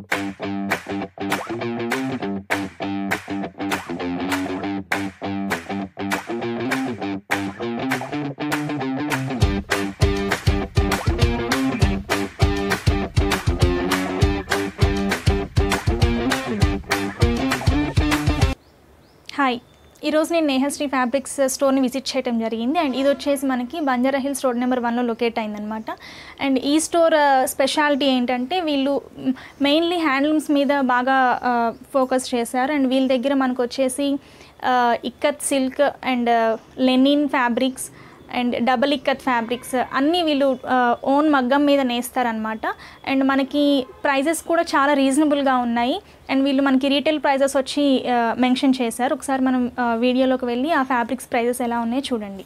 Hi ఈరోజు నేను Nehasri fabrics స్టోర్ని visit చేయడం జరిగింది అండ్ ఇది వచ్చేసి మనకి బంజారా హిల్స్ రోడ్ నెంబర్ వన్లో లొకేట్ అయిందనమాట అండ్ ఈ స్టోర్ స్పెషాలిటీ ఏంటంటే వీళ్ళు మెయిన్లీ హ్యాండ్లూమ్స్ మీద బాగా ఫోకస్ చేశారు అండ్ వీళ్ళ దగ్గర మనకు వచ్చేసి ఆ, ikat silk and linen fabrics and double ikat fabrics అన్నీ వీళ్ళు ఓన్ మగ్గం మీద నేస్తారనమాట అండ్ మనకి ప్రైజెస్ కూడా చాలా రీజనబుల్గా ఉన్నాయి అండ్ వీళ్ళు మనకి రీటైల్ ప్రైజెస్ వచ్చి మెన్షన్ చేశారు ఒకసారి మనం ఆ, వీడియోలోకి వెళ్ళి ఆ ఫ్యాబ్రిక్స్ ప్రైజెస్ ఎలా ఉన్నాయో చూడండి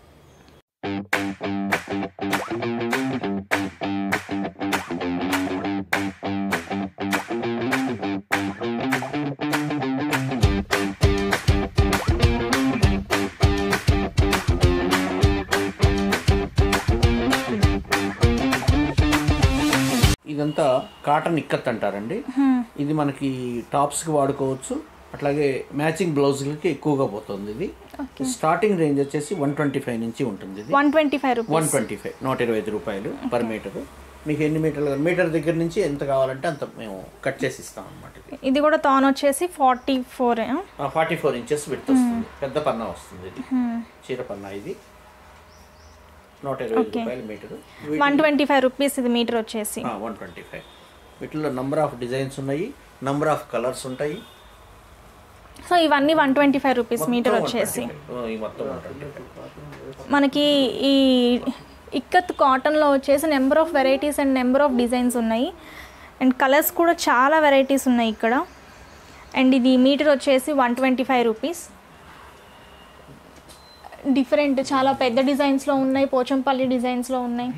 ఇదంతా కాటన్ ఇక్కత్ అంటారండి ఇది మనకి టాప్స్కి వాడుకోవచ్చు అట్లాగే మ్యాచింగ్ బ్లౌజులకి ఎక్కువగా పోతుంది ఇది స్టార్టింగ్ రేంజ్ వచ్చేసి వన్ ట్వంటీ ఫైవ్ నుంచి ఉంటుంది ఇది one twenty five one rupees twenty five నూట ఇరవై ఐదు రూపాయలు పర్ మీటర్ మీకు ఎన్ని మీటర్లు మీటర్ దగ్గర నుంచి ఎంత కావాలంటే అంత మేము కట్ చేసి ఇస్తాం అనమాట ఇది ఇది కూడా తాను వచ్చేసి forty four forty four inches with వస్తుంది పెద్ద పన్నా వస్తుంది ఇది చీర పన్నా ఇది నూట ఇరవై ఐదు రూపాయలు metre one twenty five rupees ఇది మీటర్ వచ్చేసి వన్ ట్వంటీ ఫైవ్ వీటిలో నంబర్ ఆఫ్ డిజైన్స్ ఉన్నాయి నంబర్ ఆఫ్ కలర్స్ ఉంటాయి సో ఇవన్నీ one twenty five rupees metre మొత్తం వచ్చేసి 125. ఈ మొత్తం 125. మనకి ఈ ఇక్కత్ కాటన్లో వచ్చేసి number of varieties and number of designs ఉన్నాయి అండ్ కలర్స్ కూడా చాలా వెరైటీస్ ఉన్నాయి ఇక్కడ అండ్ ఇది మీటర్ వచ్చేసి one twenty five rupees different చాలా పెద్ద డిజైన్స్లో ఉన్నాయి పోచంపల్లి డిజైన్స్లో ఉన్నాయి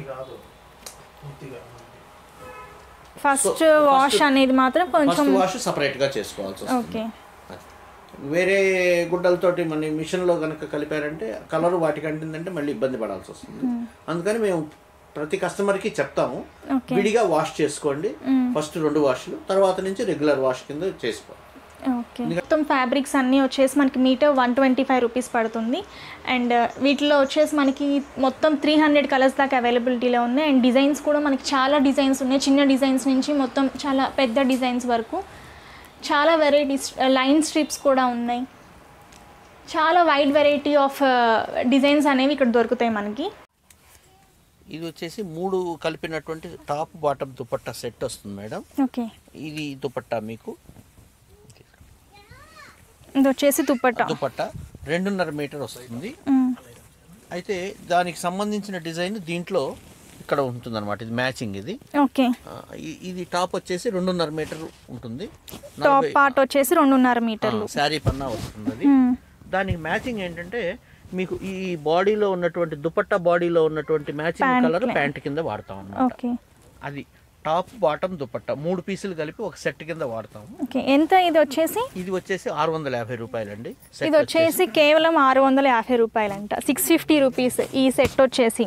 ఫస్ట్ వాష్ అనేది మాత్రం కొంచెం ఫస్ట్ వాష్ సపరేట్ గా చేసుకోవాల్సి వస్తుంది ఓకే వేరే గుడ్డలతోటి మన మిషన్ లో కనుక కలిపారంటే కలర్ వాటికి అంటిందంటే మళ్ళీ ఇబ్బంది పడాల్సి వస్తుంది అందుకని మేము ప్రతి కస్టమర్ కి చెప్తాము ఓకే విడిగా వాష్ చేసుకోండి ఫస్ట్ రెండు వాష్లు తర్వాత నుంచి రెగ్యులర్ వాష్ కింద చేసుకోవాలి ఓకే మొత్తం ఫ్యాబ్రిక్స్ అన్నీ వచ్చేసి మనకి metre one twenty five rupees పడుతుంది అండ్ వీటిలో వచ్చేసి మనకి మొత్తం త్రీ హండ్రెడ్ కలర్స్ దాకా అవైలబిలిటీలో ఉన్నాయి అండ్ డిజైన్స్ కూడా మనకి చాలా డిజైన్స్ ఉన్నాయి చిన్న డిజైన్స్ నుంచి మొత్తం చాలా పెద్ద డిజైన్స్ వరకు చాలా వెరైటీస్ లైన్ స్ట్రిప్స్ కూడా ఉన్నాయి చాలా వైడ్ వెరైటీ ఆఫ్ డిజైన్స్ అనేవి ఇక్కడ దొరుకుతాయి మనకి ఇది వచ్చేసి మూడు కలిపినటువంటి టాప్ బాటమ్ దుపట్టా సెట్ వస్తుంది మేడం ఓకే ఇది దుపట్టా మీకు ఇది వచ్చేసి దుప్పట్టా దుపట్టా రెండున్నర మీటర్ వస్తుంది అయితే దానికి సంబంధించిన డిజైన్ దీంట్లో ఇక్కడ ఉంటుంది అనమాట ఇది మ్యాచింగ్ ఇది ఓకే ఆ, ఇ- ఇది టాప్ వచ్చేసి రెండున్నర మీటర్ ఉంటుంది టాప్ పార్ట్ వచ్చేసి రెండున్నర మీటర్లు శారీ పన్నా వస్తుంది అది మ్మ్. దానికి మ్యాచింగ్ ఏంటంటే మీకు ఈ బాడీలో ఉన్నటువంటి దుపట్టా బాడీలో ఉన్నటువంటి matching Pant colour line. Pant కింద వాడతాం అన్నమాట ఓకే అది టాప్ బాటమ్ దుపట్టా మూడు పీసులు కలిపి ఒక సెట్ కింద వాడతాము ఓకే ఎంత ఇది వచ్చేసి ఇది వచ్చేసి ఆరు వందల యాభై రూపాయలండి సెట్ ఇది వచ్చేసి కేవలం ఆరు వందల యాభై రూపాయలంట సిక్స్ ఫిఫ్టీ రూపీస్ ఈ సెట్ వచ్చేసి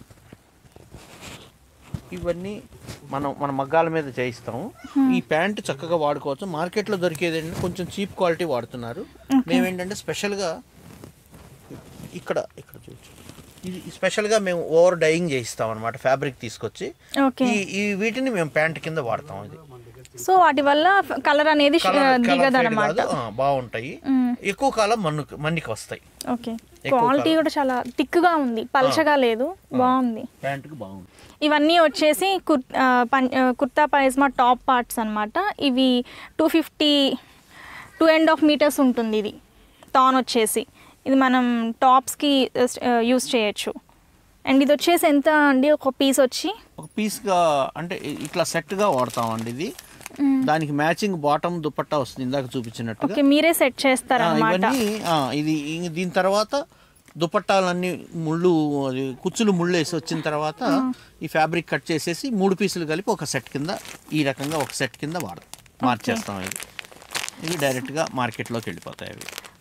ఇవన్నీ మనం మన మగ్గాల మీద చేయిస్తాము ఈ ప్యాంట్ చక్కగా వాడుకోవచ్చు మార్కెట్లో దొరికేది ఏంటంటే కొంచెం చీప్ క్వాలిటీ వాడుతున్నారు మేమేంటంటే స్పెషల్గా ఇక్కడ ఇక్కడ చూడొచ్చు ఇది స్పెషల్గా మేము ఓవర్ డైయింగ్ చేయిస్తాం అనమాట ఫ్యాబ్రిక్ తీసుకొచ్చి ఓకే ఈ ఈ వీటిని మేము ప్యాంట్ కింద వాడతాం ఇది సో వాటి వల్ల కలర్ అనేది కలర్ కలర్ దిగదు ఫేడ్ అనమాట కాదు, ఆ, బాగుంటాయి ఎక్కువ కాలం మన్ను మన్నికి వస్తాయి ఓకే ఎక్కువ క్వాలిటీ కూడా చాలా థిక్గా ఉంది పల్చగా లేదు బాగుంది ప్యాంట్కి బాగుంది ఇవన్నీ వచ్చేసి కుర్ ఆ, పం ఆ, కుర్తా పైజ్మా టాప్ పార్ట్స్ అన్నమాట ఇవి two fifty two and half metres ఉంటుంది ఇది తాన్ వచ్చేసి ఇది మనం టాప్స్కి యూస్ చేయొచ్చు అండ్ ఇది వచ్చేసి ఎంత అండి ఒక పీస్ వచ్చి ఒక పీస్గా అంటే ఇ- ఇట్లా సెట్గా వాడతామండి ఇది దానికి మ్యాచింగ్ బాటమ్ దుపట్టా వస్తుంది ఇందాక చూపించినట్టుగా ఓకే మీరే సెట్ ఆ, చేస్తారనమాట ఇవన్నీ ఆ, ఇది ఇ- దీని తర్వాత దుపట్టాలన్నీ ముళ్ళు అది కుచ్చులు ముళ్ళు వేసి వచ్చిన తర్వాత ఈ ఫ్యాబ్రిక్ కట్ చేసేసి మూడు పీసులు కలిపి ఒక సెట్ కింద ఈ రకంగా ఒక సెట్ కింద వాడతాం మార్చేస్తాం ఇది ఇవి డైరెక్ట్గా మార్కెట్లోకి వెళ్ళిపోతాయి అవి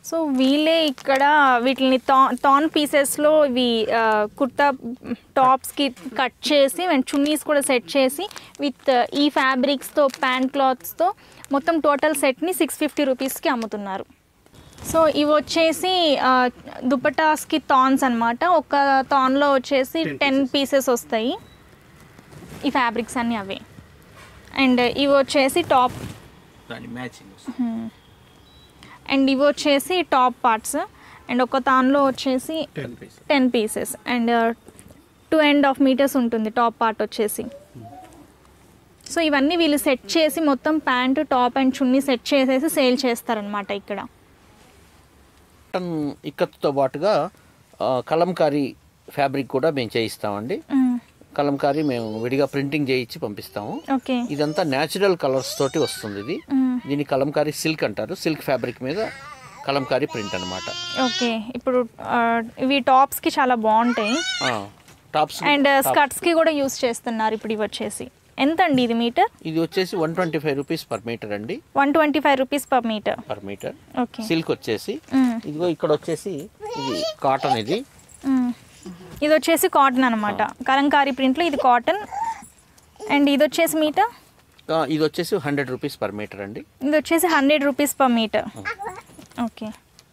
సో వీళ్ళే ఇక్కడ వీటిని తా తాన్ పీసెస్లో ఇవి ఆ, కుర్తా టాప్స్కి కట్ చేసి అండ్ చున్నీస్ కూడా సెట్ చేసి విత్ ఈ ఫ్యాబ్రిక్స్తో ప్యాంట్ క్లాత్స్తో మొత్తం టోటల్ సెట్ని సిక్స్ ఫిఫ్టీ రూపీస్కి అమ్ముతున్నారు సో ఇవి వచ్చేసి ఆ, దుపటాస్కి థాన్స్ అనమాట ఒక థాన్లో వచ్చేసి టెన్ పీసెస్ వస్తాయి ఈ ఫ్యాబ్రిక్స్ అన్నీ అవే అండ్ ఇవి వచ్చేసి టాప్ దాని మ్యాచింగ్ అండ్ ఇవి వచ్చేసి టాప్ పార్ట్స్ అండ్ ఒక తాన్లో వచ్చేసి ten piece ten pieces and two and half metres ఉంటుంది టాప్ పార్ట్ వచ్చేసి సో ఇవన్నీ వీళ్ళు సెట్ చేసి మొత్తం pant top and chunni set చేసేసి సేల్ చేస్తారనమాట ఇక్కడ కాటన్ ఇక్కత్తో పాటుగా ఆ, కలంకారీ ఫ్యాబ్రిక్ కూడా మేము చేయిస్తామండి కలంకారీ మేము విడిగా ప్రింటింగ్ చేయించి పంపిస్తాము ఓకే ఇదంతా న్యాచురల్ కలర్స్ తోటి వస్తుంది ఇది దీన్ని కలంకారీ సిల్క్ అంటారు సిల్క్ ఫ్యాబ్రిక్ మీద కలంకారీ ప్రింట్ అనమాట ఓకే ఇప్పుడు ఆ, ఇవి టాప్స్కి చాలా బాగుంటాయి టాప్స్ అండ్ స్కర్ట్స్కి కూడా యూస్ చేస్తున్నారు ఇప్పుడు ఇవి వచ్చేసి ఎంత అండి ఇది మీటర్ ఇది వచ్చేసి one twenty five rupees per metre అండి one twenty five rupees per metre per metre okay silk వచ్చేసి ఇదిగో ఇక్కడ వచ్చేసి ఇది కాటన్ ఇది మ్మ్. ఇది వచ్చేసి కాటన్ అనమాట కలంకారీ ప్రింట్లో ఇది కాటన్ అండ్ ఇది వచ్చేసి మీటర్ ఆ, ఇది వచ్చేసి హండ్రెడ్ రూపీస్ పర్ మీటర్ అండి ఇది వచ్చేసి hundred rupees per metre okay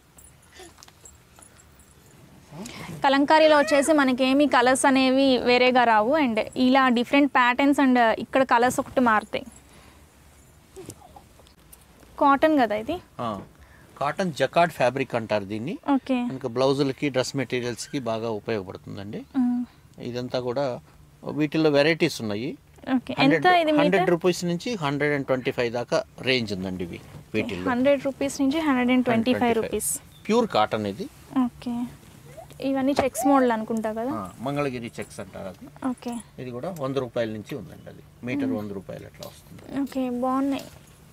కలంకారీలో వచ్చేసి మనకేమి కలర్స్ అనేవి వేరేగా రావు అండ్ ఇలా డిఫరెంట్ ప్యాటర్న్స్ అండ్ ఇక్కడ కలర్స్ ఒకటి మారుతాయి కాటన్ కదా ఇది ఆ, కాటన్ జకార్డ్ ఫ్యాబ్రిక్ అంటారు దీన్ని ఓకే మనకు బ్లౌజులకి డ్రెస్ మెటీరియల్స్కి బాగా ఉపయోగపడుతుందండి మ్మ్. ఇదంతా కూడా వీటిల్లో వెరైటీస్ ఉన్నాయి ఓకే ఎంత ఇది హండ్రెడ్ మీటర్ రూపీస్ నుంచి హండ్రెడ్ అండ్ ట్వంటీ ఫైవ్ దాకా రేంజ్ ఉందండి ఇవి వీటిల్లో హండ్రెడ్ రూపీస్ నుంచి hundred and twenty five rupees pure cotton ఇది ఓకే ఇవన్నీ చెక్స్ మోడల్ అనుకుంటా కదా ఆ, మంగళగిరి చెక్స్ అంటారు అది ఓకే ఇది కూడా వంద రూపాయల నుంచి ఉందండి అది మీటర్ వంద రూపాయలు అట్లా వస్తుంది ఓకే బాగున్నాయి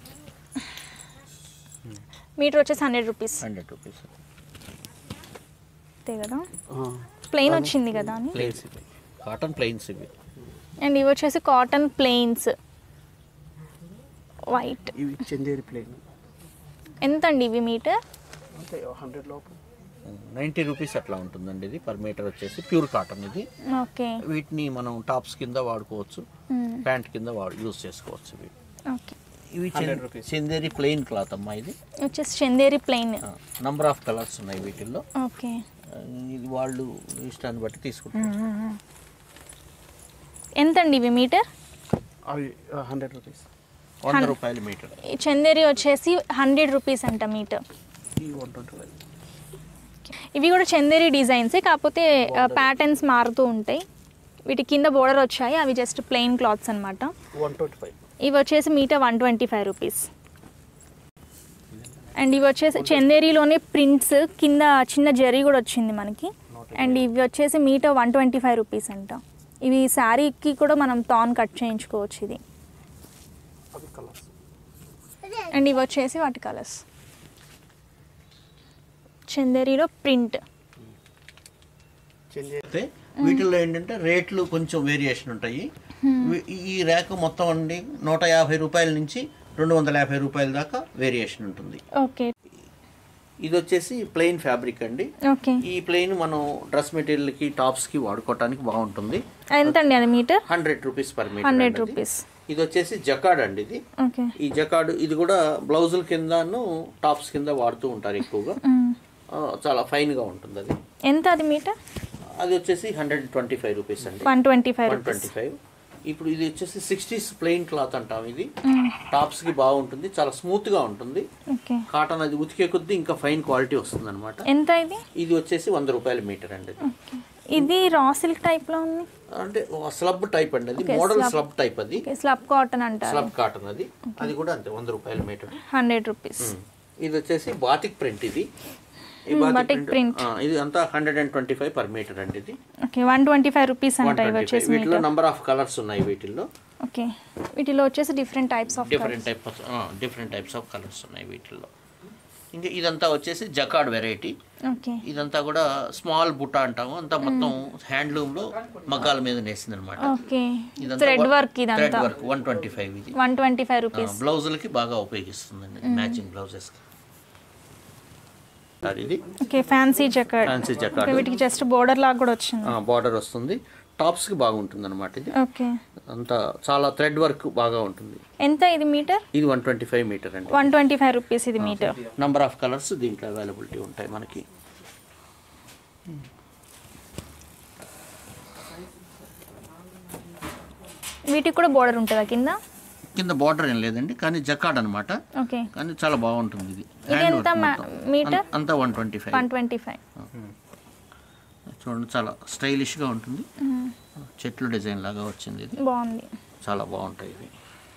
మీటర్ వచ్చేసి హండ్రెడ్ రూపీస్ హండ్రెడ్ రూపీస్ అంతే కదా ప్లెయిన్ వచ్చింది కదా అని ప్లెయిన్స్ ఇవి కాటన్ ప్లెయిన్స్ ఇవి అండ్ ఇవి వచ్చేసి కాటన్ ప్లెయిన్స్ వైట్ ఇవి చందేరి ప్లేన్ ఎంత అండి ఇవి మీటర్ అంటే హండ్రెడ్ లోపు నైంటీ రూపీస్ అట్లా ఉంటుందండి ఇది పర్ మీటర్ వచ్చేసి ప్యూర్ కాటన్ ఇది ఓకే వీటిని మనం టాప్స్ కింద వాడుకోవచ్చు ప్యాంట్ కింద వాడు యూస్ చేసుకోవచ్చు ఇవి ఓకే ఇవి 100 చంద- rupees. చందేరి ప్లెయిన్ క్లాత్ అమ్మా ఇది వచ్చేసి Chanderi plain number of colours ఉన్నాయి వీటిల్లో ఓకే ఆ, ఇది వాళ్ళు ఇష్టాన్ని బట్టి తీసుకుంటారు ఎంత అండి ఇవి మీటర్ అవి హండ్రెడ్ రూపీస్ వంద రూపాయలు మీటర్ ఈ చందేరి వచ్చేసి హండ్రెడ్ రూపీస్ అంట మీటర్ ఈ వన్ ట్వంటీ ఫైవ్ ఇవి కూడా చందేరి డిజైన్సే కాకపోతే ప్యాటర్న్స్ మారుతూ ఉంటాయి వీటి కింద బోర్డర్ వచ్చాయి అవి జస్ట్ ప్లెయిన్ క్లాత్స్ అనమాట వన్ ట్వంటీ ఫైవ్ ఇవి వచ్చేసి metre one twenty five rupees and ఇవి వచ్చేసి చందేరిలోనే ప్రింట్స్ కింద చిన్న జరీ కూడా వచ్చింది మనకి అండ్ ఇవి వచ్చేసి metre one twenty five rupees అంట ఇవి శారీకి కూడా మనం తాన్ కట్ చేయించుకోవచ్చు ఇది అవి కలర్స్ అండ్ ఇవి వచ్చేసి వాటి కలర్స్ చందేరిలో ప్రింట్ చందేరి అయితే వీటిల్లో ఏంటంటే రేట్లు కొంచెం వేరియేషన్ ఉంటాయి వీ- ఈ ర్యాక్ మొత్తం అండి నూట యాభై రూపాయల నుంచి రెండు వందల యాభై రూపాయల దాకా వేరియేషన్ ఉంటుంది ఓకే ఇది వచ్చేసి ప్లెయిన్ ఫ్యాబ్రిక్ అండి ఓకే ఈ ప్లెయిన్ మనం డ్రెస్ మెటీరియల్కి టాప్స్కి వాడుకోవటానికి బాగుంటుంది ఎంత అండి అది metre hundred rupees per metre hundred అండి అది. రూపీస్ ఇది వచ్చేసి జకాడ్ అండి ఇది ఓకే ఈ జకాడ్ ఇది కూడా బ్లౌజుల కిందను టాప్స్ కింద వాడుతూ ఉంటారు ఎక్కువగా ఆ, చాలా ఫైన్గా ఉంటుంది అది ఎంత అది మీటర్ అది వచ్చేసి హండ్రెడ్ ట్వంటీ ఫైవ్ రూపీస్ అండి one twenty five one rupees twenty five ఇప్పుడు ఇది వచ్చేసి సిక్స్టీస్ ప్లెయిన్ క్లాత్ అంటాం ఇది టాప్స్ కి బాగుంటుంది చాలా స్మూత్ గా ఉంటుంది ఓకే కాటన్ అది ఉతికే కొద్దీ ఇంకా ఫైన్ క్వాలిటీ వస్తుంది అనమాట ఎంత ఇది ఇది వచ్చేసి వంద రూపాయల మీటర్ అండి అది. ఇది రా సిల్క్ టైప్లో ఉంది అంటే స్లబ్ టైప్ అండి అది Okay, model slub. Slub type అది ఓకే స్లబ్ కాటన్ అంటారు స్లబ్ కాటన్ అది అది కూడా అంతే వంద రూపాయల మీటర్ హండ్రెడ్ రూపీస్ ఇది వచ్చేసి బాతిక్ ప్రింట్ ఇది ఈ Hmm, batik batik print, print. ఆ, ఇది అంతా hundred and twenty five per metre అండి ఇది okay one twenty five rupees అంట ఇవి 125. వచ్చేసి వీటిలో మీటర్ నంబర్ ఆఫ్ కలర్స్ ఉన్నాయి వీటిల్లో ఓకే వీటిలో వచ్చేసి different types of different type different types of colours ఉన్నాయి వీటిల్లో ఇంకా ఇదంతా వచ్చేసి జకాడ్ వెరైటీ ఓకే ఇదంతా కూడా స్మాల్ బుట్ట అంటాము అంతా మొత్తం హ్యాండ్లూమ్ లో మగ్గాల మీద నేసింది అనమాట ఓకే థ్రెడ్ వర్క్ థ్రెడ్ ఇదంతా వర్క్ వన్ ట్వంటీ ఫైవ్ ఇది వన్ ట్వంటీ ఫైవ్ రూపీస్ బ్లౌజులకి బాగా ఉపయోగిస్తుందండి మ్యాచింగ్ బ్లౌజెస్ సార్ ఇది okay fancy jacquard fancy okay jacquard వీటికి జస్ట్ బోర్డర్ లాగా కూడా వచ్చింది బార్డర్ వస్తుంది టాప్స్కి బాగుంటుంది అనమాట ఇది ఓకే అంతా చాలా థ్రెడ్ వర్క్ బాగా ఉంటుంది ఎంత ఇది మీటర్ ఇది వన్ ట్వంటీ ఫైవ్ మీటర్ అండి వన్ ట్వంటీ ఫైవ్ రూపీస్ ఇది మీటర్ నంబర్ ఆఫ్ కలర్స్ దీంట్లో అవైలబిలిటీ ఉంటాయి మనకి వీటికి కూడా బోర్డర్ ఉంటుందా కింద కింద బార్డర్ ఏం లేదండి కానీ జకాడ్ అనమాట ఓకే కానీ చాలా బాగుంటుంది ఇది ఇది Hand ఎంత work మా- మొత్తం. మీటర్? అం- అంతా one twenty five one twenty five చూడండి చాలా స్టైలిష్గా ఉంటుంది చెట్లు డిజైన్ లాగా వచ్చింది ఇది బాగుంది చాలా బాగుంటాయి ఇవి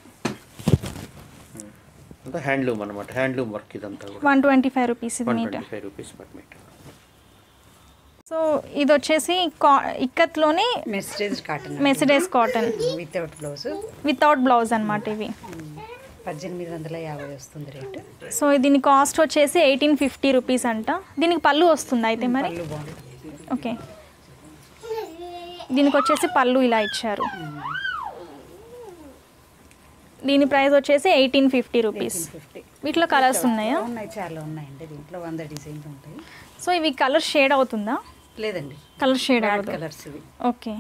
అంతా హ్యాండ్లూమ్ అనమాట హ్యాండ్లూమ్ వర్క్ ఇదంతా కూడా వన్ ట్వంటీ ఫైవ్ రూపీస్ ఇది one metre twenty five rupees per metre so ఇది వచ్చేసి కా ఇక్కత్లోనే మెస్టేజ్ కాటన్ మెసిడేస్ cotton without blouse without blouse అనమాట ఇవి పద్దెనిమిది వందల యాభై వస్తుంది రేటు సో దీని కాస్ట్ వచ్చేసి ఎయిటీన్ ఫిఫ్టీ రూపీస్ అంట దీనికి పళ్ళు వస్తుంది అయితే మరి పళ్ళు బాగుంటుంది ఓకే దీనికి వచ్చేసి పళ్ళు ఇలా ఇచ్చారు దీని ప్రైస్ వచ్చేసి ఎయిటీన్ ఫిఫ్టీ రూపీస్ ఫిఫ్టీ వీటిలో కలర్స్ ఉన్నాయా ఉన్నాయి చాలా ఉన్నాయండి దీంట్లో వంద డిజైన్లు ఉంటాయి సో ఇవి కలర్ షేడ్ అవుతుందా లేదండి కలర్ షేడ్ బ్యాడ్ అవ్వదు కలర్స్ ఇవి ఓకే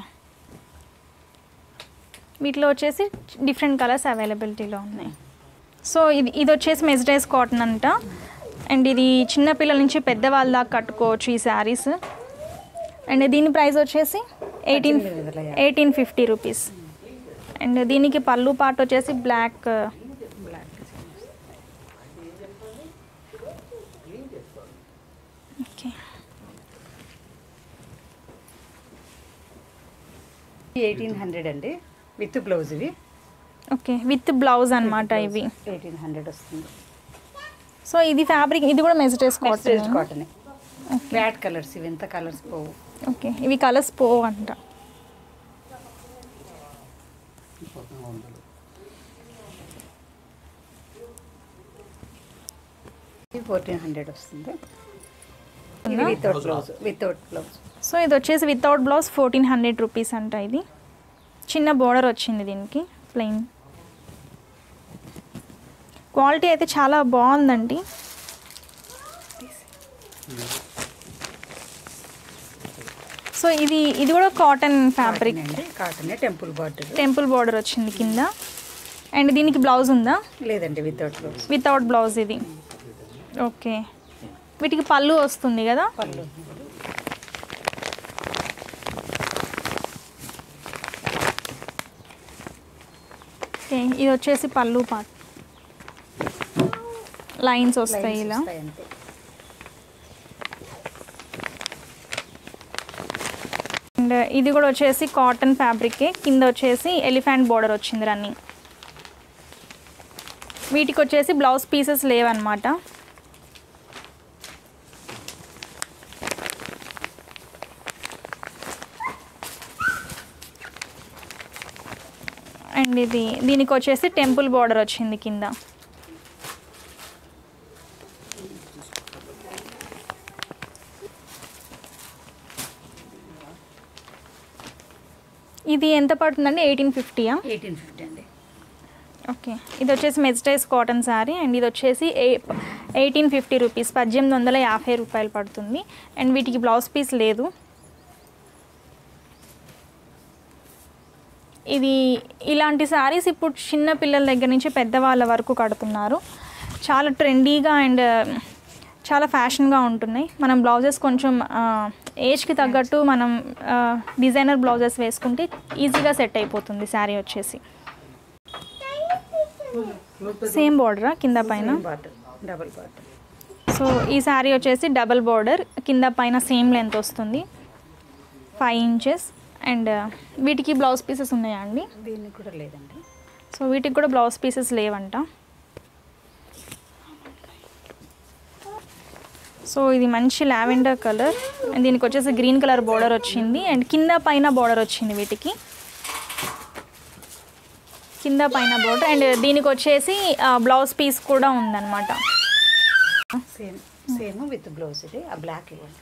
వీటిలో వచ్చేసి డిఫరెంట్ కలర్స్ అవైలబిలిటీలో ఉన్నాయి సో ఇది ఇది వచ్చేసి మెజరైజ్ కాటన్ అంట అండ్ ఇది చిన్నపిల్లల నుంచి పెద్దవాళ్ళ దాకా కట్టుకోవచ్చు ఈ శారీస్ అండ్ దీని ప్రైస్ వచ్చేసి ఎయిటీన్ పద్దెనిమిది వందల యాభై. ఎయిటీన్ ఫిఫ్టీ రూపీస్ అండ్ దీనికి పళ్ళు పార్ట్ వచ్చేసి black black okay eighteen hundred అండి విత్ బ్లౌజ్ ఇవి ఓకే విత్ బ్లౌజ్ అనమాట ఇవి ఎయిటీన్ హండ్రెడ్ వస్తుంది సో ఇది ఫ్యాబ్రిక్ ఇది కూడా మెజరైజ్ మెస్టేజ్ కాటన్ కాటన్ బ్యాడ్ కలర్స్ ఇవి ఎంత కలర్స్ పోవు ఓకే ఇవి కలర్స్ పోవు అంట ఇది ఫోర్టీన్ హండ్రెడ్ వస్తుంది ఇది without blouse without blouse so ఇది వచ్చేసి without blouse fourteen hundred rupees అంట ఇది చిన్న బోర్డర్ వచ్చింది దీనికి ప్లెయిన్ క్వాలిటీ అయితే చాలా బాగుందండి సో ఇది ఇది కూడా కాటన్ ఫ్యాబ్రిక్ అండి cotton temple border temple border వచ్చింది కింద అండ్ దీనికి బ్లౌజ్ ఉందా లేదండి వితౌట్ బ్లౌజ్ వితౌట్ బ్లౌజ్ ఇది ఓకే వీటికి పళ్ళు వస్తుంది కదా పళ్ళు ఓకే ఇది వచ్చేసి పళ్ళు పార్ట్ లైన్స్ వస్తాయి లైన్స్ ఇలా వస్తాయి అంతే అండ్ ఇది కూడా వచ్చేసి కాటన్ ఫ్యాబ్రికే కింద వచ్చేసి ఎలిఫెంట్ బోర్డర్ వచ్చింది రన్నింగ్ వీటికి వచ్చేసి బ్లౌజ్ పీసెస్ లేవన్నమాట అండ్ ఇది దీనికి వచ్చేసి టెంపుల్ బోర్డర్ వచ్చింది కింద ఇది ఎంత పడుతుందండి ఎయిటీన్ ఫిఫ్టీయా ఎయిటీన్ ఫిఫ్టీ అండి ఓకే ఇది వచ్చేసి మెజ్టైజ్ కాటన్ శారీ అండ్ ఇది వచ్చేసి ఏ ఎయిటీన్ ఫిఫ్టీ రూపీస్ పద్దెనిమిది వందల యాభై రూపాయలు పడుతుంది అండ్ వీటికి బ్లౌజ్ పీస్ లేదు ఇది ఇలాంటి శారీస్ ఇప్పుడు చిన్న పిల్లల దగ్గర నుంచి పెద్దవాళ్ళ వరకు కడుతున్నారు చాలా ట్రెండీగా అండ్ చాలా ఫ్యాషన్గా ఉంటున్నాయి మనం బ్లౌజెస్ కొంచెం ఏజ్కి తగ్గట్టు మనం డిజైనర్ బ్లౌజెస్ వేసుకుంటే ఈజీగా సెట్ అయిపోతుంది శారీ వచ్చేసి సేమ్ బార్డరా కింద పైన బార్డర్ డబల్ బార్డర్ సో ఈ శారీ వచ్చేసి డబల్ బార్డర్ కింద పైన సేమ్ లెంత్ వస్తుంది ఫైవ్ ఇంచెస్ అండ్ వీటికి బ్లౌజ్ పీసెస్ ఉన్నాయా అండి దీనికి కూడా లేదండి సో వీటికి కూడా బ్లౌజ్ పీసెస్ లేవంట సో ఇది మంచి లావెండర్ కలర్ అండ్ దీనికి వచ్చేసి గ్రీన్ కలర్ బార్డర్ వచ్చింది అండ్ కింద పైన బార్డర్ వచ్చింది వీటికి కింద పైన బార్డర్ అండ్ దీనికి వచ్చేసి బ్లౌజ్ పీస్ కూడా ఉందన్నమాట సేమ్ సేమ్ విత్ బ్లౌజ్ ఇది ఆ బ్లాక్ ఇవ్వండి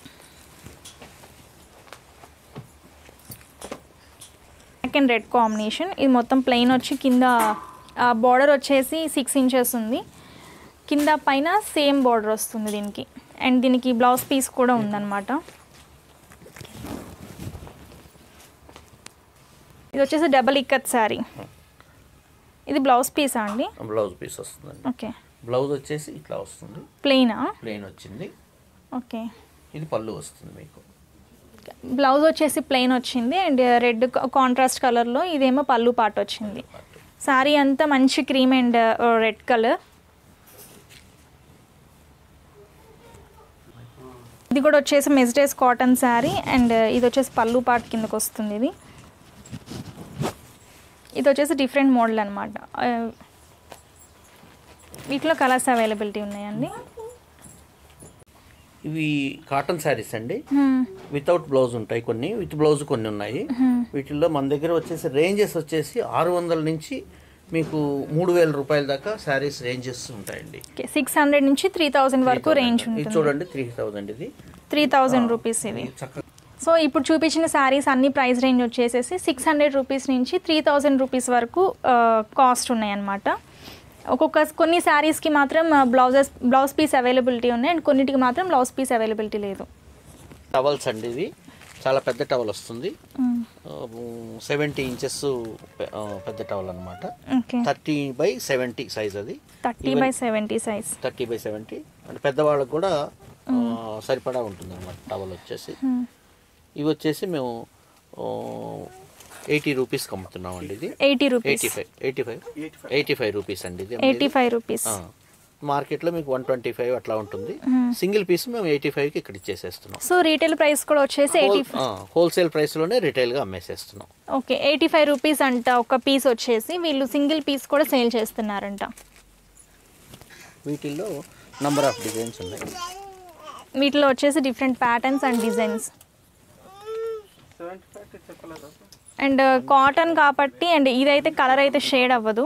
బ్లాక్ అండ్ రెడ్ కాంబినేషన్ ఇది మొత్తం ప్లెయిన్ వచ్చి కింద బార్డర్ వచ్చేసి సిక్స్ ఇంచెస్ ఉంది కింద పైన సేమ్ బార్డర్ వస్తుంది దీనికి అండ్ దీనికి బ్లౌజ్ పీస్ కూడా ఉందన్నమాట ఇది వచ్చేసి డబల్ ఇక్కత్ శారీ ఇది బ్లౌజ్ పీసా అండి బ్లౌజ్ పీస్ వస్తుందండి ఓకే బ్లౌజ్ వచ్చేసి ఇట్లా వస్తుంది ప్లెయినా ప్లెయిన్ వచ్చింది ఓకే ఇది పళ్ళు వస్తుంది మీకు బ్లౌజ్ వచ్చేసి ప్లెయిన్ వచ్చింది అండ్ రెడ్ కాంట్రాస్ట్ కలర్లో ఇదేమో పళ్ళు పాట వచ్చింది శారీ అంతా మంచి క్రీమ్ అండ్ రెడ్ కలర్ ఇది కూడా వచ్చేసి మెజిటేస్ కాటన్ శారీ అండ్ ఇది వచ్చేసి పళ్ళు పాట కిందకు వస్తుంది ఇది ఇది వచ్చేసి డిఫరెంట్ మోడల్ అనమాట వీటిలో కలర్స్ అవైలబిలిటీ ఉన్నాయండి ఇవి కాటన్ శారీస్ అండి వితౌట్ బ్లౌజ్ ఉంటాయి కొన్ని విత్ బ్లౌజ్ కొన్ని ఉన్నాయి వీటిల్లో మన దగ్గర వచ్చేసి రేంజెస్ వచ్చేసి ఆరు వందల నుంచి మీకు మూడు వేల రూపాయల దాకా శారీస్ రేంజెస్ ఉంటాయండి సిక్స్ హండ్రెడ్ నుంచి త్రీ థౌజండ్ వరకు రేంజ్ ఇది ఉంటుంది చూడండి త్రీ థౌజండ్ ఇది త్రీ థౌజండ్ రూపీస్ ఇది చక్కగా సో ఇప్పుడు చూపించిన శారీస్ అన్ని ప్రైస్ రేంజ్ వచ్చేసేసి సిక్స్ హండ్రెడ్ రూపీస్ నుంచి త్రీ థౌజండ్ రూపీస్ వరకు కాస్ట్ ఉన్నాయన్నమాట ఒక్కొక్క కొన్ని శారీస్కి మాత్రం బ్లౌజెస్ బ్లౌజ్ పీస్ అవైలబిలిటీ ఉన్నాయి అండ్ కొన్నిటికి మాత్రం బ్లౌజ్ పీస్ అవైలబిలిటీ లేదు టవల్స్ అండి ఇవి చాలా పెద్ద టవల్ వస్తుంది సెవెంటీ ఇంచెస్ పెద్ద టవల్ అనమాట okay thirty by seventy size అది thirty by seventy size thirty by seventy అంటే పెద్దవాళ్ళకు కూడా ఆ, సరిపడా ఉంటుంది అనమాట టవల్ వచ్చేసి ఇవి వచ్చేసి మేము ఎయిటీ రూపీస్కి అమ్ముతున్నాం అండి ఇది eighty rupees eighty five eighty five eighty five rupees అండి ఇది ఎయిటీ ఫైవ్ రూపీస్ ఆ, మార్కెట్లో మీకు వన్ ట్వంటీ ఫైవ్ అట్లా ఉంటుంది సింగిల్ పీస్ మేము ఎయిటీ ఫైవ్కి ఇక్కడ ఇచ్చేసేస్తున్నాం సో రీటైల్ ప్రైస్ కూడా వచ్చేసి ఎయిటీ హోల్సేల్ ప్రైస్లోనే రిటైల్గా అమ్మేసేస్తున్నాం ఓకే ఎయిటీ ఫైవ్ రూపీస్ అంట ఒక పీస్ వచ్చేసి వీళ్ళు సింగిల్ పీస్ కూడా సేల్ చేస్తున్నారంట వీటిల్లో నంబర్ ఆఫ్ డిజైన్స్ ఉన్నాయి వీటిలో వచ్చేసి different patterns and designs seventy five చెప్పలేదా అండ్ కాటన్ కాబట్టి అండ్ ఇదైతే కలర్ అయితే షేడ్ అవ్వదు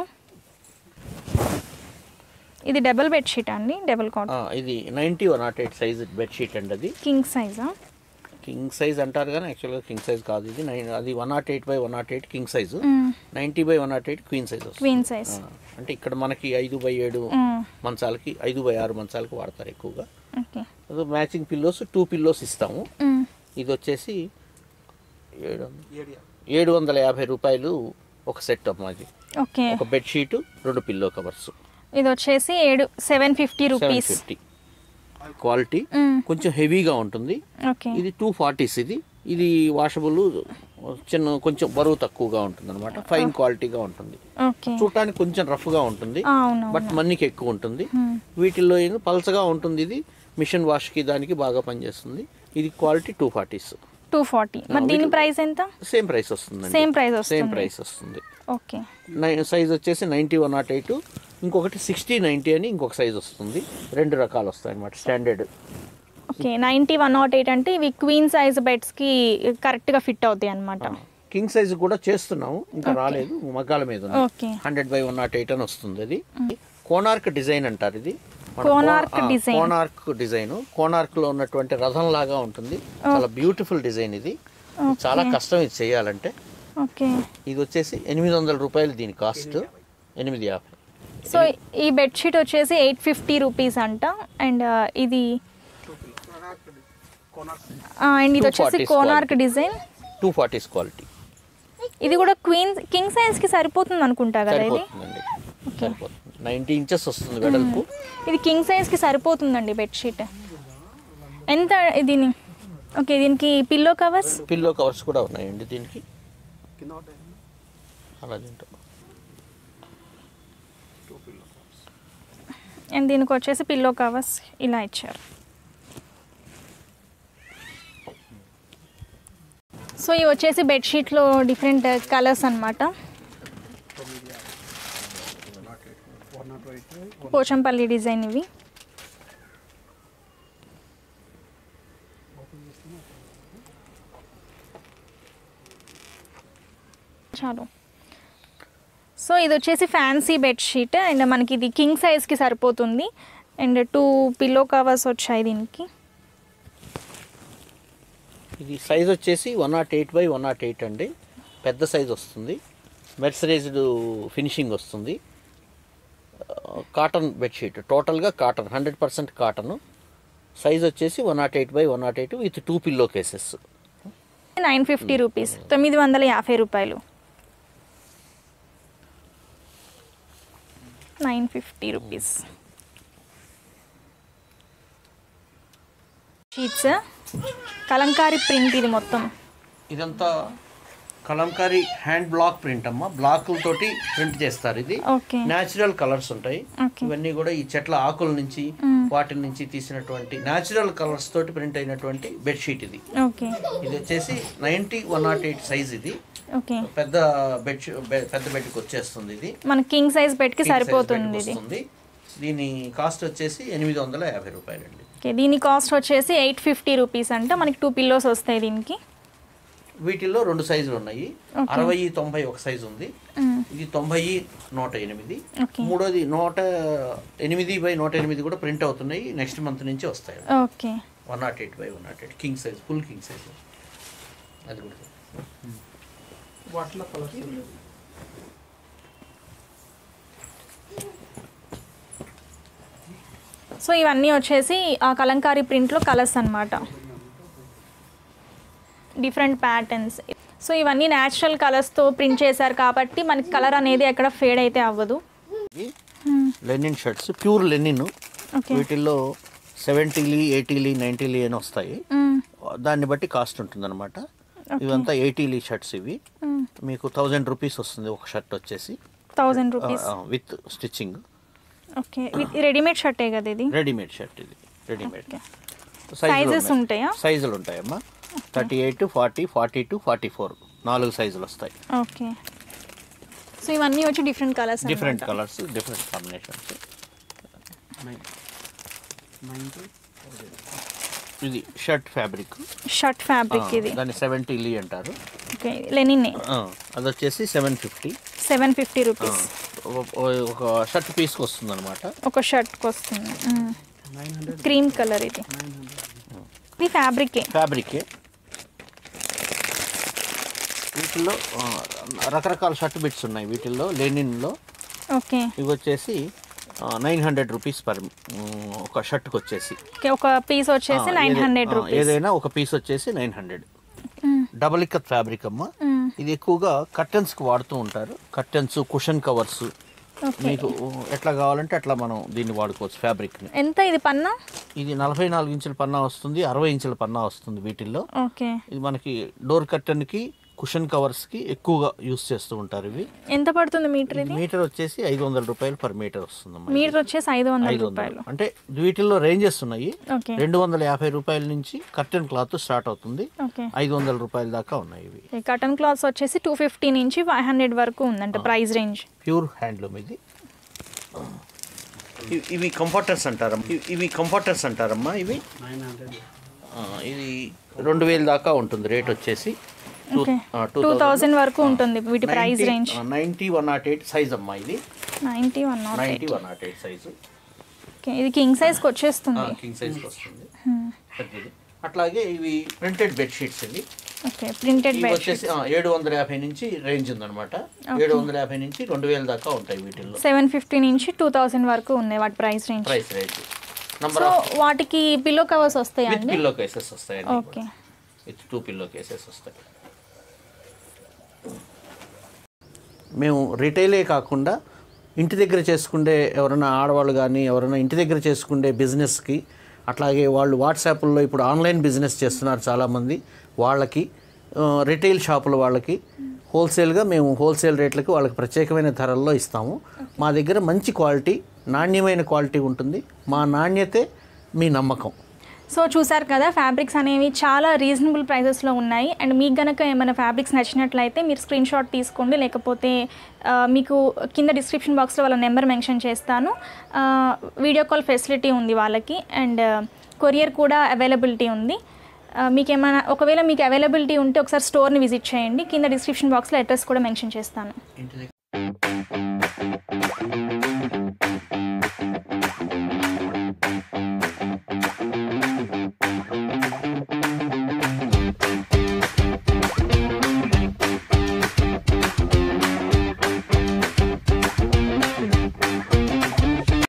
ఇది డబుల్ బెడ్షీట్ అండి డబుల్ ఆ, కాటన్ ఇది ninety one nought eight size bedsheet అండి అది కింగ్ సైజా కింగ్ సైజ్ అంటారు కానీ యాక్చువల్గా కింగ్ సైజ్ కాదు ఇది నైన్ అది one nought eight by one nought eight king size ninety by one nought eight queen size వస్తుంది క్వీన్ సైజ్ ఆ, అంటే ఇక్కడ మనకి ఐదు బై ఏడు మంచాలకి ఐదు బై ఆరు మంచాలకి వాడతారు ఎక్కువగా okay matching pillows two pillows ఇస్తాము ఇది వచ్చేసి ఏడు వందల- ఏడియా ఏడు వందల యాభై రూపాయలు ఒక సెట్ అమ్మా ఇది ఓకే ఒక బెడ్షీట్ రెండు పిల్లో కవర్స్ ఇది వచ్చేసి ఏడు seven fifty seven rupees fifty quality కొంచెం హెవీగా ఉంటుంది ఓకే ఇది టూ ఫార్టీస్ ఇది ఇది వాషబుల్ చిన్న కొంచెం బరువు తక్కువగా ఉంటుంది అనమాట ఫైన్ క్వాలిటీగా ఉంటుంది ఓకే చూడటానికి కొంచెం రఫ్గా ఉంటుంది అవును బట్ మనీకి ఎక్కువ ఉంటుంది వీటిల్లో ఏదో పలచగా ఉంటుంది ఇది మిషన్ వాష్కి దానికి బాగా పనిచేస్తుంది ఇది quality two forties two forty మరి దీని ప్రైస్ ఎంత సేమ్ ప్రైస్ వస్తుంది Same price సేమ్ వస్తుంది. ప్రైస్ వస్తుంది ఓకే సైజ్ వచ్చేసి నైంటీ వన్ నాట్ ఎయిట్ ఇంకొకటి సిక్స్టీ నైంటీ అని ఇంకొక సైజ్ వస్తుంది రెండు రకాలు వస్తాయి అనమాట standard okay ninety one nought eight అంటే ఇవి క్వీన్ సైజ్ బెడ్స్కి కరెక్ట్గా ఫిట్ అవుతాయి అనమాట కింగ్ సైజ్ కూడా చేస్తున్నాము ఇంకా రాలేదు మగ్గాల మీద ఉంది okay hundred by one nought eight అని వస్తుంది అది కోనార్క్ డిజైన్ అంటారు ఇది మన కోనార్క్ కో- ఆ, డిజైన్. కోనార్క్ డిజైన్ కోనార్క్ లో ఉన్నటువంటి రథం లాగా ఉంటుంది చాలా బ్యూటిఫుల్ డిజైన్ ఇది చాలా కష్టం ఇది చేయాలంటే ఓకే ఇది వచ్చేసి ఎనిమిది వందల రూపాయలు దీని కాస్ట్ ఎనిమిది యాభై సో ఈ బెడ్షీట్ వచ్చేసి ఎయిట్ ఫిఫ్టీ రూపీస్ అంట అండ్ ఇది అండ్ ఇది వచ్చేసి 240 Konark design two forties quality ఇది కూడా క్వీన్ కింగ్ సైజ్కి సరిపోతుంది అనుకుంటా కదా ఇది సరిపోతుందండి సరిపోతుంది నైంటీ ఇంచెస్ వస్తుంది వెడల్పు ఇది కింగ్ సైజ్కి సరిపోతుందండి బెడ్షీట్ ఎంత దీని ఓకే దీనికి పిల్లో కవర్స్ పిల్లో కవర్స్ కూడా ఉన్నాయండి దీనికి కింద ఉంటాయి అలా తింటాం అండ్ దీనికి వచ్చేసి పిల్లో కవర్స్ ఇలా ఇచ్చారు సో ఇవి వచ్చేసి బెడ్షీట్లో డిఫరెంట్ కలర్స్ అన్నమాట one nought eight Pochampally design ఇవి చాలు సో ఇది వచ్చేసి ఫ్యాన్సీ బెడ్షీట్ అండ్ మనకి ఇది కింగ్ సైజ్కి సరిపోతుంది అండ్ టూ పిల్లో కవర్స్ వచ్చాయి దీనికి ఇది సైజ్ వచ్చేసి one nought eight by one nought eight అండి పెద్ద సైజ్ వస్తుంది మెర్సరైజ్డ్ ఫినిషింగ్ వస్తుంది కాటన్ బెడ్షీట్ టోటల్గా cotton hundred percent cotton size వచ్చేసి one nought eight by one nought eight with two pillow cases nine fifty rupees తొమ్మిది వందల యాభై రూపాయలు nine fifty rupees sheets Kalamkari print ఇది మొత్తం ఇదంతా కలంకారీ హ్యాండ్ బ్లాక్ ప్రింట్ అమ్మ బ్లాకులతోటి ప్రింట్ చేస్తారు ఇది ఓకే న్యాచురల్ కలర్స్ ఉంటాయి ఓకే ఇవన్నీ కూడా ఈ చెట్ల ఆకుల నుంచి వాటి నుంచి తీసినటువంటి న్యాచురల్ కలర్స్ తోటి ప్రింట్ అయినటువంటి బెడ్షీట్ ఇది ఓకే ఇది వచ్చేసి ninety one nought eight size ఇది ఓకే పెద్ద బెడ్ పెద్ద బెడ్కి వచ్చేస్తుంది ఇది మన కింగ్ సైజ్ బెడ్కి King size సరిపోతుంది bed ఇది వస్తుంది దీని కాస్ట్ వచ్చేసి ఎనిమిది వందల యాభై రూపాయలండి ఓకే దీని కాస్ట్ వచ్చేసి ఎయిట్ ఫిఫ్టీ రూపీస్ అంట మనకి టూ పిల్లోస్ వస్తాయి దీనికి వీటిల్లో రెండు సైజులు ఉన్నాయి అరవై తొంభై ఒక సైజు ఉంది మ్మ్. ఇది తొంభై నూట ఎనిమిది ఓకే మూడోది నూట ఎనిమిది బై నూట ఎనిమిది కూడా ప్రింట్ అవుతున్నాయి నెక్స్ట్ మంత్ నుంచి వస్తాయి okay one nought eight by one nought eight king size full king size అది కూడా వాటిలో కలర్స్ సో ఇవన్నీ వచ్చేసి ఆ కలంకారీ ప్రింట్లో కలర్స్ అన్నమాట డిఫరెంట్ ప్యాటర్న్స్ సో ఇవన్నీ న్యాచురల్ కలర్స్తో ప్రింట్ చేశారు కాబట్టి మనకి కలర్ అనేది ఎక్కడ ఫేడ్ అయితే అవ్వదు ఇవి linen shirts pure linen okay వీటిల్లో సెవెంటీలీ ఎయిటీలీ నైంటీలీ అని వస్తాయి దాన్ని బట్టి కాస్ట్ ఉంటుందన్నమాట ఇవంతా ఎయిటీలీ షర్ట్స్ ఇవి మీకు థౌజండ్ రూపీస్ వస్తుంది ఒక షర్ట్ వచ్చేసి thousand rupees with stitching okay with readymade షర్టే కదా ఇది రెడీమేడ్ షర్ట్ ఇది రెడీమేడ్ ఓకే Sizes ఉంటాయా? సైజులు ఉంటాయమ్మా thirty eight forty forty two forty four నాలుగు సైజులు వస్తాయి ఓకే సో ఇవన్నీ వచ్చి different colours different colours different combinations ninety ఇది షర్ట్ ఫ్యాబ్రిక్ షర్ట్ ఫ్యాబ్రిక్ ఇది దాన్ని సెవెంటీ లీ అంటారు ఓకే లెనిన్ ఆ, అది వచ్చేసి seven fifty seven fifty rupees ఒక షర్ట్ పీస్కి వస్తుంది అనమాట ఒక షర్ట్కి వస్తుంది నైన్ హండ్రెడ్ క్రీమ్ కలర్ ఇది నైన్ హండ్రెడ్ ఇది ఫ్యాబ్రికే ఫ్యాబ్రికే వీటిల్లో ఆ, రకరకాల షర్ట్ బిట్స్ ఉన్నాయి వీటిల్లో లెనిన్లో ఓకే ఇవి వచ్చేసి నైన్ హండ్రెడ్ రూపీస్ పర్ ఒక షర్ట్కి వచ్చేసి ఓకే ఒక పీస్ వచ్చేసి ఆ, నైన్ ఏదే- హండ్రెడ్ ఆ, రూపీస్ ఏదైనా ఒక పీస్ వచ్చేసి nine hundred double ikat fabric అమ్మ ఇది ఎక్కువగా కర్టెన్స్కి వాడుతూ ఉంటారు కర్టెన్స్ కుషన్ కవర్స్ ఓకే మీకు ఎట్లా కావాలంటే అట్లా మనం దీన్ని వాడుకోవచ్చు ఫ్యాబ్రిక్ని ఎంత ఇది పన్నా ఇది నలభై నాలుగు ఇంచుల పన్నా వస్తుంది అరవై ఇంచుల పన్నా వస్తుంది వీటిల్లో ఓకే ఇది మనకి డోర్ కర్టన్కి కుషన్ కవర్స్కి ఎక్కువగా యూస్ చేస్తూ ఉంటారు ఇవి ఎంత పడుతుంది మీటర్ ఇది మీటర్ వచ్చేసి ఐదు వందల రూపాయలు పర్ మీటర్ వస్తుందమ్మా ఇది. మీటర్ వచ్చేసి ఐదు వందల ఐదు రూపాయలు వందలు అంటే వీటిల్లో రేంజెస్ ఉన్నాయి ఓకే రెండు వందల యాభై రూపాయల నుంచి కర్టెన్ క్లాత్ స్టార్ట్ అవుతుంది ఓకే ఐదు వందల రూపాయల దాకా ఉన్నాయి ఇవి కటన్ క్లాత్స్ వచ్చేసి టూ ఫిఫ్టీ నుంచి ఫైవ్ హండ్రెడ్ వరకు ఉందంట ప్రైస్ రేంజ్ ప్యూర్ హ్యాండ్లూమ్ ఇది ఇవి- ఇవి కంఫర్టర్స్ అంటారమ్మా ఇవి- ఇవి కంఫర్టర్స్ అంటారమ్మా ఇవి నైన్ హండ్రెడ్ ఆ, ఇది రెండు వేలు దాకా ఉంటుంది రేట్ వచ్చేసి ఓకే టూ థౌజండ్ వరకు ఉంటుంది వీటి price range ninety one nought eight size అమ్మా ఇది ninety one nought ninety one nought eight size okay ఇది కింగ్ సైజ్కి వచ్చేస్తుంది కింగ్ సైజ్ వస్తుంది పెద్దది అట్లాగే ఇవి ప్రింటెడ్ బెడ్షీట్స్ ఇవి ఓకే ప్రింటెడ్ ఇవి బెడ్ వచ్చేసి ఏడు వందల యాభై నుంచి రేంజ్ ఉందన్నమాట ఏడు వందల యాభై నుంచి రెండు వేల దాకా ఉంటాయి వీటిల్లో సెవెన్ ఫిఫ్టీ నుంచి టూ థౌసండ్ వరకు ఉన్నాయి వాటి price range price range number so of వాటికి పిల్లో కవర్స్ వస్తాయా విత్ అండి పిల్లో కేసెస్ వస్తాయండి okay with two pillow cases వస్తాయి మేము రిటైలే కాకుండా ఇంటి దగ్గర చేసుకుండే ఎవరైనా ఆడవాళ్ళు కానీ ఎవరైనా ఇంటి దగ్గర చేసుకుండే బిజినెస్కి అట్లాగే వాళ్ళు వాట్సాప్లో ఇప్పుడు ఆన్లైన్ బిజినెస్ చేస్తున్నారు చాలామంది వాళ్ళకి ఆ, రిటైల్ షాపుల వాళ్ళకి హోల్సేల్గా మేము హోల్సేల్ రేట్లకి వాళ్ళకి ప్రత్యేకమైన ధరల్లో ఇస్తాము మా దగ్గర మంచి క్వాలిటీ నాణ్యమైన క్వాలిటీ ఉంటుంది మా నాణ్యతే మీ నమ్మకం సో చూసారు కదా ఫ్యాబ్రిక్స్ అనేవి చాలా రీజనబుల్ ప్రైసెస్లో ఉన్నాయి అండ్ మీకు గనక ఏమైనా ఫ్యాబ్రిక్స్ నచ్చినట్లయితే మీరు స్క్రీన్ షాట్ తీసుకోండి లేకపోతే ఆ, మీకు కింద డిస్క్రిప్షన్ బాక్స్లో వాళ్ళ నెంబర్ మెన్షన్ చేస్తాను ఆ, వీడియో కాల్ ఫెసిలిటీ ఉంది వాళ్ళకి అండ్ కొరియర్ కూడా అవైలబిలిటీ ఉంది ఆ, మీకు ఏమైనా ఒకవేళ మీకు అవైలబిలిటీ ఉంటే ఒకసారి స్టోర్ని విజిట్ చేయండి కింద డిస్క్రిప్షన్ బాక్స్లో అడ్రస్ కూడా మెన్షన్ చేస్తాను ఇంటి దగ్గర